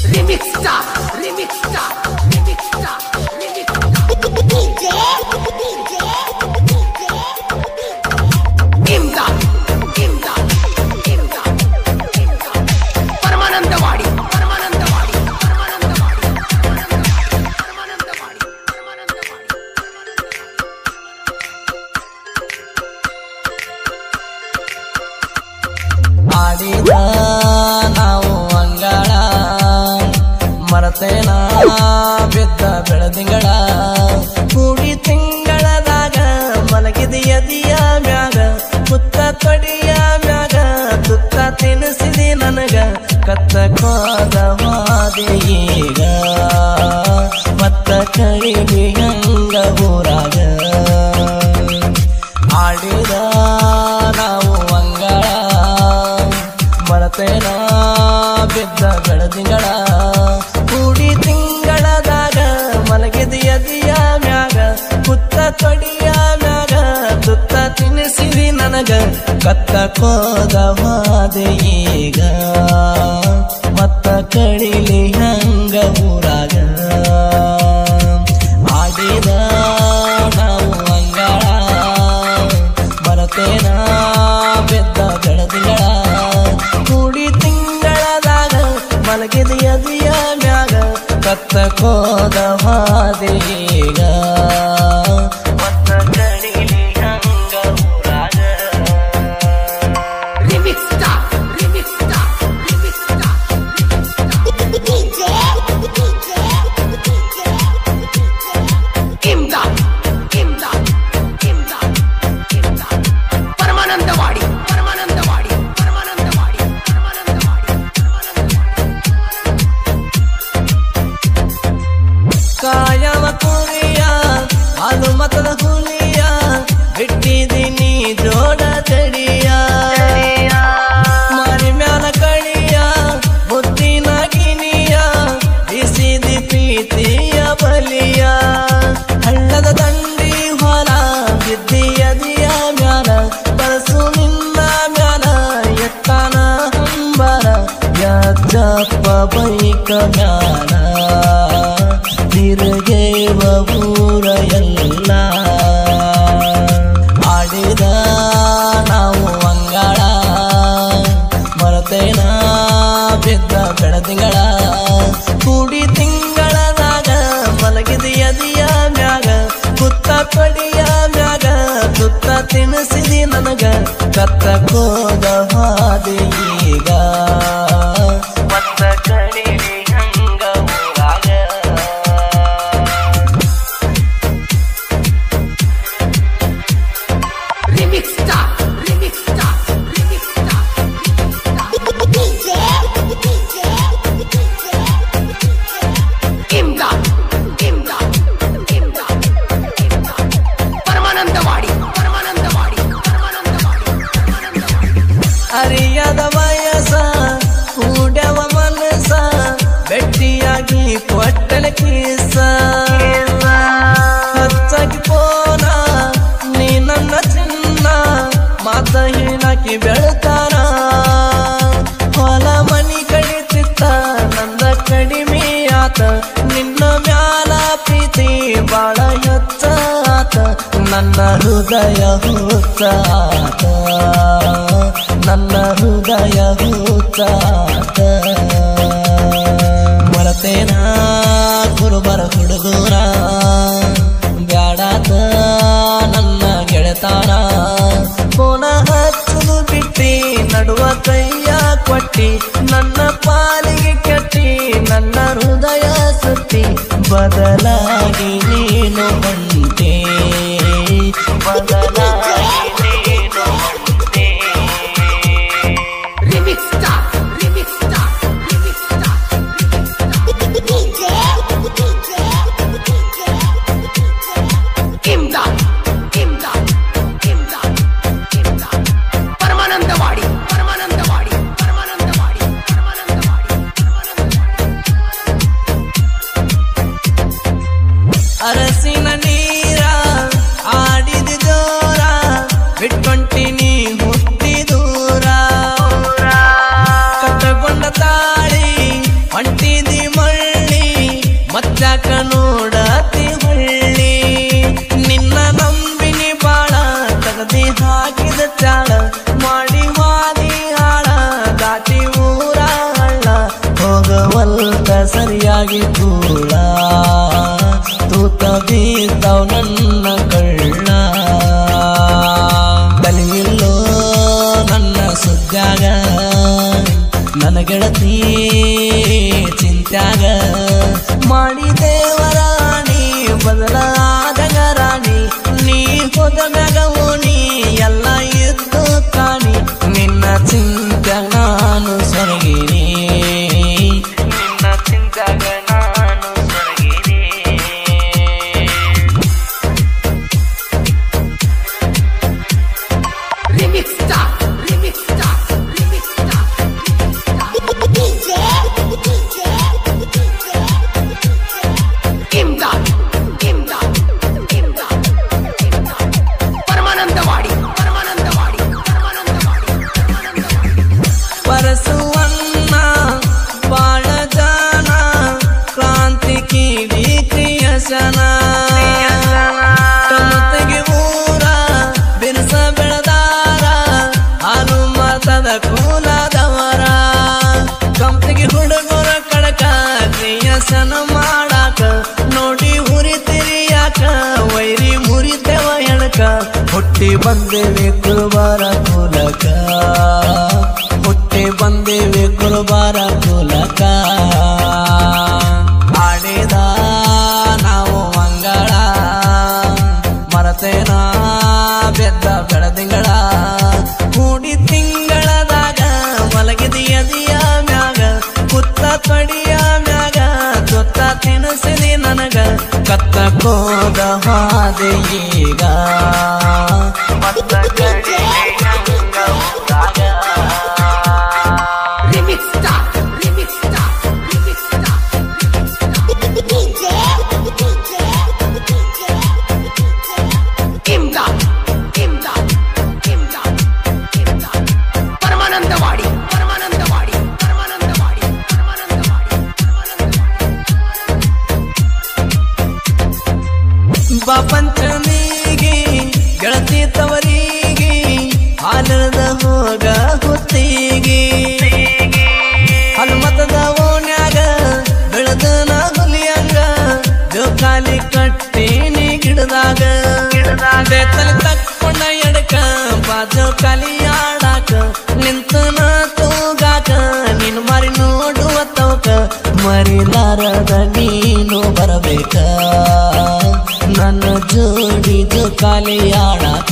Remix Star, Remix Star, Remix Star, Remix Star. ಇಮ್ದಾದ್, ಇಮ್ದಾದ್, ಇಮ್ದಾದ್, ಇಮ್ದಾದ್. Paramanandawadi Paramanandawadi Paramanandawadi Paramanandawadi Paramanandawadi Paramanandawadi ಆಡಿದ ನಾವು ಅಂಗಳ ಮರತೇನ ಬಿದ್ದ ಬೆಳದಿಂಗಳ ಕೂಡಿ ತಿಂಗಳದಾಗ ಮಲಗಿದ ಎದಿಯ ಮ್ಯಾಗ ಮುತ್ತ ತೊಡಿಯ ಮ್ಯಾಗ ತುತ್ತ ತಿನಿಸಿದಿ ನನಗ ಕತ್ತ ಕೋದ ಮಾದೆ ಈಗ ಮತ್ತ ಕಡಿಮೆ ಹಂಗ ಊರಾಗ ಆಡಿದ ನಾವು ಅಂಗಳ ಮರತೇನ ಬಿದ್ದ ಬೆಳದಿಂಗಳ ಕೂಡಿ ತಿಂಗಳದಾಗ ಮಲಗಿದ ಎದಿಯ ಮ್ಯಾಗ ಕುತ್ತ ತೊಡಿಯ ಮ್ಯಾಗ ತುತ್ತ ತಿನ್ನಿಸಿದಿ ನನಗ ಕತ್ತ ಕೋದ ಮಾದೆ ಈಗ ಮತ್ತ ಕಡಿಲಿ ಹಂಗ ಊರಾಗ ಆಡಿದ ನಾವು ಅಂಗಳ ಬರತೇನ ಬೆದ್ದ ಬೆಳದಿಂಗಳ ಕೂಡಿ ತಿಂಗಳದಾಗ ಮಲಗಿದ ಎದಿಯ ಮ್ಯಾಗ ಕತ್ತ ಕೋದ ಮಾದೀಗ ಮತ್ತ ಕಡಿಲಿ ಹಂಗ ಊರಾಗ Remix Star, Remix Star, Remix Star, Remix Star. ಇಮ್ದಾದ್, ಇಮ್ದಾದ್, ಇಮ್ದಾದ್, ಇಮ್ದಾದ್. Paramanandawadi Paramanandawadi Paramanandawadi Paramanandawadi ಕಾಯವ ಕುರಿಯ ಹಾಲು ಮತದ ಹುಲಿಯ ಬಿಟ್ಟಿದ್ದೀನಿ ಜೋಡ ತಡಿಯ ಮಾರಿ ಮ್ಯಾಲ ಕಳಿಯ ಮುತ್ತಿನ ಗಿನಿಯ ಬಿಸಿದಿ ಪ್ರೀತಿಯ ಬಲಿಯ ಹಳ್ಳದ ದಂಡಿ ಹೊಲ ಬಿದ್ದಿಯದಿಯ ಮ್ಯಾಲ ಬರಸು ನಿನ್ನ ಮ್ಯಾಲ ಎತ್ತನ ಹಂಬರ ಯಾಜಪ್ಪ ಬೈಕ ಮ್ಯಾಲ ತಿರುಗೇವ ಊರ ಎಲ್ಲ ಆಡಿದ ನಾವು ಅಂಗಳ ಮರತೇನ ಬಿದ್ದ ಬೆಳದಿಂಗಳ ಕೂಡಿ ತಿಂಗಳದಾಗ ಮಲಗಿದ ಎದಿಯ ಮ್ಯಾಗ ಕುತ್ತ ಪಡಿಯ ಮ್ಯಾಗ ತುತ್ತ ತಿನಿಸಿದಿ ನನಗ ಕತ್ತ ಕೋದ ಹಾದಿ ಈಗ ಮತ್ತ ಕಡಿಲಿ ಹಂಗ ಊರಾಗ Remix Star, Remix Star, Remix Star, Remix Star. ಇಮ್ದಾದ್, ಇಮ್ದಾದ್, ಇಮ್ದಾದ್, ಇಮ್ದಾದ್. Paramanandawadi Paramanandawadi Paramanandawadi Paramanandawadi ಅರಿಯದ ವಯಸ್ಸ ಕೂಡವ ಮನಸ ಬೆಟ್ಟಿಯಾಗಿ ಕೊಟ್ಟಲ ಕೀಸ ಹಚ್ಚಾಗಿ ಪೋನ ನೀ ನನ್ನ ಚಿನ್ನ ಮಾತ ಹೀನಾಕಿ ಬೆಳತಾನ ಹೊಲ ಮನಿ ಕಡಿತಿತ್ತ ನಂದ ಕಡಿಮೆ ಆತ ನಿನ್ನ ಮ್ಯಾಲ ಪ್ರೀತಿ ಬಾಳ ಹೆಚ್ಚಾತ ನನ್ನ ಹೃದಯ ಹುಚ್ಚಾತ ನನ್ನ ಹೃದಯ ಹುಚ್ಚಾತ ಮರತೇನ ಕುರುಬರ ಹುಡುಗೂರ ಬ್ಯಾಡಾತ ನನ್ನ ಗೆಳತಾನ ಕೋನ ಹಚ್ಚಲು ಬಿಟ್ಟಿ ನಡುವ ಕೈಯ ಕೊಟ್ಟಿ ನನ್ನ ಪಾಲಿಗೆ ಕಟ್ಟಿ ನನ್ನ ಹೃದಯ ಸುತ್ತಿ ಬದಲಾಗಿ ನೀನು ಬಂತೆ ಬದಲಾಗಿ ನೀನು ಬಂತೆ Remix Star, Remix Star, Remix Star, Remix Star. ಇಮ್ದಾದ್, ಇಮ್ದಾದ್, ಇಮ್ದಾದ್, ಇಮ್ದಾದ್. Paramanandawadi Paramanandawadi Paramanandawadi Paramanandawadi Paramanandawadi ಅರ ಯಾಕ ನೋಡತಿ ಹೊಳ್ಳಿ ನಿನ್ನ ನಂಬಿನಿ ಬಾಳ ತಗದಿ ಹಾಕಿದ ಚಾಳ ಮಾಡಿ ವಾದಿ ಹಾಳ ದಾಟಿ ಊರ ಹಳ್ಳ ಹೋಗವಲ್ತ ಸರಿಯಾಗಿ ಕೂಳ ತೂತ ಬಿದ್ದವ್ ನನ್ನ ಕಳ್ಳ ಕಲಿಯಿಲ್ಲೋ ನನ್ನ ಸುದ್ಯಾಗ ನನ್ನ ಗೆಳತಿ ಚಿಂತ್ಯಾಗ ಮಾಡಿ ದೇವರಾಣಿ ಬದಲಾದಾಗ ರಾಣಿ ನೀ ಹೋದ ಮ್ಯಾಗ ಓಣಿ ಎಲ್ಲ ಇದ್ದು ಕಾಣಿ ನಿನ್ನ ಚಿಂತ್ಯಾಗ ನಾನು ಸೊರಗಿನಿ ನಿನ್ನ ಚಿಂತ್ಯಾಗ ನಾನು ಸೊರಗಿನಿ Remix star, remix star, remix star. DJ, DJ, Imdad, Imdad, Imdad, Imdad. Paramanandawadi Paramanandawadi Paramanandawadi Paramanandawadi ಪರಸುವನ್ನ ಬಾಳ ಜನ ಕ್ರಾಂತಿ ಕೀಡಿ ಕ್ರಿಯಸನ ಕಮತೆಗೆ ಊರ ಬಿರುಸ ಬೆಳೆದಾರ ಹಾಲು ಮತದ ಕುಲದವರ ಕಂಪ್ನಿಗೆ ಹುಡುಗರ ಕಡಕ ಕ್ರಿಯಸನ ಮಾಡಾಕ ನೋಡಿ ಹುರಿ ತಿರಿಯಾಕ ವೈರಿ ಮುರಿತೇವ ಎಣಕ ಹುಟ್ಟಿ ಬಂದೇವೆ ಕುರುಬಾರ ಕುಲಕ ಹುಟ್ಟಿ ಬಂದೇವೆ ಕುರುಬಾರ ಕುಲಕ ಆಡಿದ ನಾವು ಮಂಗಳ ಮರತೇನ ಬೆದ್ದ ಬೆಳದಿಂಗಳ ಕೂಡಿ ತಿಂಗಳದಾಗ ಮಲಗಿದ ಎದಿಯ ಮ್ಯಾಗ ಕುತ್ತ ತೊಡಿಯ ಮ್ಯಾಗ ತುತ್ತ ತಿನಸಿದಿ ನನಗ ಕತ್ತ ಕೋದ ಹಾದೆ ಈಗ ಮತ್ತ ಕಡೆ ಹಂಗ ಹೋದಾಗ. Remix star, remix star, remix star, remix star. DJ, DJ, DJ, Imdad, Imdad, Imdad, Imdad. Paramanandawadi Paramanandawadi Paramanandawadi Paramanandawadi ಬಾ ಪಂಚಮಿಗೆ ಗೆಳತಿ ತವರಿಗೆ ಹಾಲದ ಹೋಗ ಹೊತ್ತಿಗೆ ಹನುಮತದ ಓಣ್ಯಾಗ ಬೆಳೆದನ ಹುಲಿಯಂಗ ಜೋಕಾಲಿ ಕಟ್ಟಿನಿ ಗಿಡದಾಗ ಬೆತ್ತಲಿ ತಕ್ಕೊಂಡ ಎಡಕ ಬಾಜು ಕಾಲಿ ಆಡಾಕ ನಿಂತನ ತೂಗಾಕ ನೀನು ಮಾರಿ ನೋಡುವ ತವಕ ಮರಿಲಾರದ ನೀನು ಬರಬೇಕ ನನ್ನ ಜೋಡಿ ಜೋಕಾಲಿ ಆಡಾಕ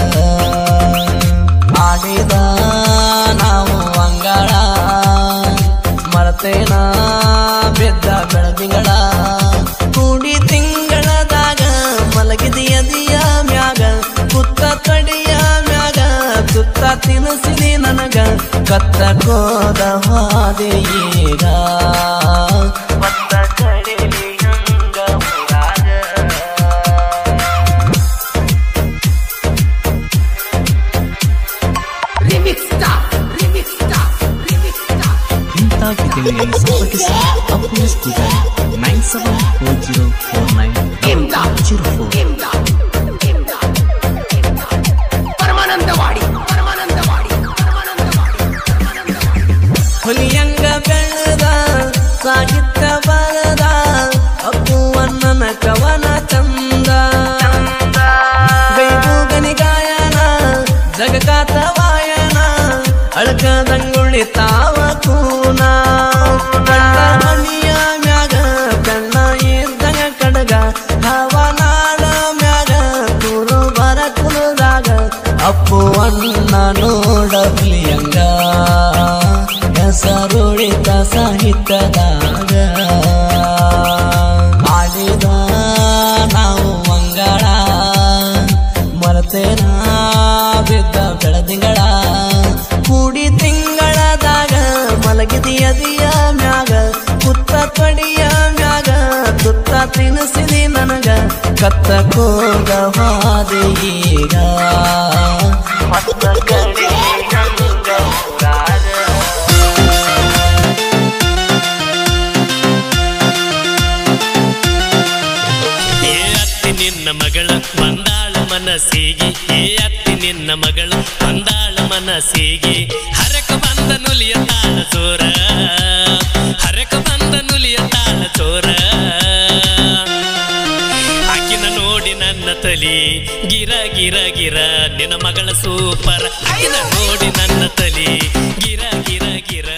ಆಡಿದ ನಾವು ಅಂಗಳ ಮರತೇನ ಬಿದ್ದ ಬೆಳದಿಂಗಳ ಕೂಡಿ ತಿಂಗಳದಾಗ ಮಲಗಿದ ಎದಿಯ ಮ್ಯಾಗ ಕುತ್ತ ಕಡಿಯ ಮ್ಯಾಗ ತುತ್ತ ತಿನಸಿದಿ ನನಗ ಕತ್ತ ಕೋದ ಹಾದೆ ಈಗ ಮತ್ತ ಕಡಿಲಿ ಹಂಗ ಊರಾಗ. Remix star, remix star, remix star. ಇಂಥ ಗೀತೆಗಳಿಗೆ ಸಂಪರ್ಕಿಸಿ ಅಪ್ಪುಸ್ Poojari nine seven four zero four nine Imdad, zero four Imdad, Imdad, Imdad. Paramanandawadi Paramanandawadi Paramanandawadi Paramanandawadi ಹುಲಿಯಂಗ ಬೆಳೆದ ಸಾಹಿತ್ಯ ಬರದ ಅಪ್ಪುವಣ್ಣನ ಕವನ ಚಂದ ಗೈಬೂಗನಿ ಗಾಯನ ಜಗಕಾತ ವಾಯನ ಅಳಕದಂಗುಳಿ ತಾವ ಕೂನ ಕಂಡ ಮಣಿಯ ಮ್ಯಾಗ ಕಣ್ಣ ಇದ್ದಂಗ ಕಡಗ ಹವನಾಡ ಮ್ಯಾಗ ಕುರು ಬರ ಕುಲದಾಗ ಅಪ್ಪು ಅಣ್ಣ ನೋಡ ಹುಲಿಯಂಗ ಹೆಸರುಳಿತ ಸಾಹಿತ್ಯದಾಗ ಆಡಿದ ನಾವು ಮಂಗಳ ಮರತೇನ ಬಿದ್ದ ಬೆಳದಿಂಗಳ ಕೂಡಿ ತಿಂಗಳದಾಗ ಮಲಗಿದ ಎದಿಯ ಮ್ಯಾಗ ಕುತ್ತ ತೊಡಿಯ ಮ್ಯಾಗ ತುತ್ತ ತಿನಸಿದಿ ನನಗ ಕತ್ತ ಕೋಗ ಹಾದೆ ಈಗ ಮತ್ತ ಕಡೆ ಹಂಗ ಊರಾಗ. ಮನಸ್ಸಿಗೆ ಈ ಅತ್ತಿ ನಿನ್ನ ಮಗಳು ಬಂದಾಳ ಮನಸ್ಸಿಗೆ ಹರಕ ಬಂದ ನುಲಿಯ ತಾಳ ಚೋರ ಹರಕ ಬಂದ ನುಲಿಯ ತಾಳ ಚೋರ ಆಕಿನ ನೋಡಿ ನನ್ನ ತಲಿ ಗಿರ ಗಿರ ಗಿರ ನಿನ್ನ ಮಗಳ ಸೂಪರ್ ಆಕಿನ ನೋಡಿ ನನ್ನ ತಲಿ ಗಿರ ಗಿರ ಗಿರ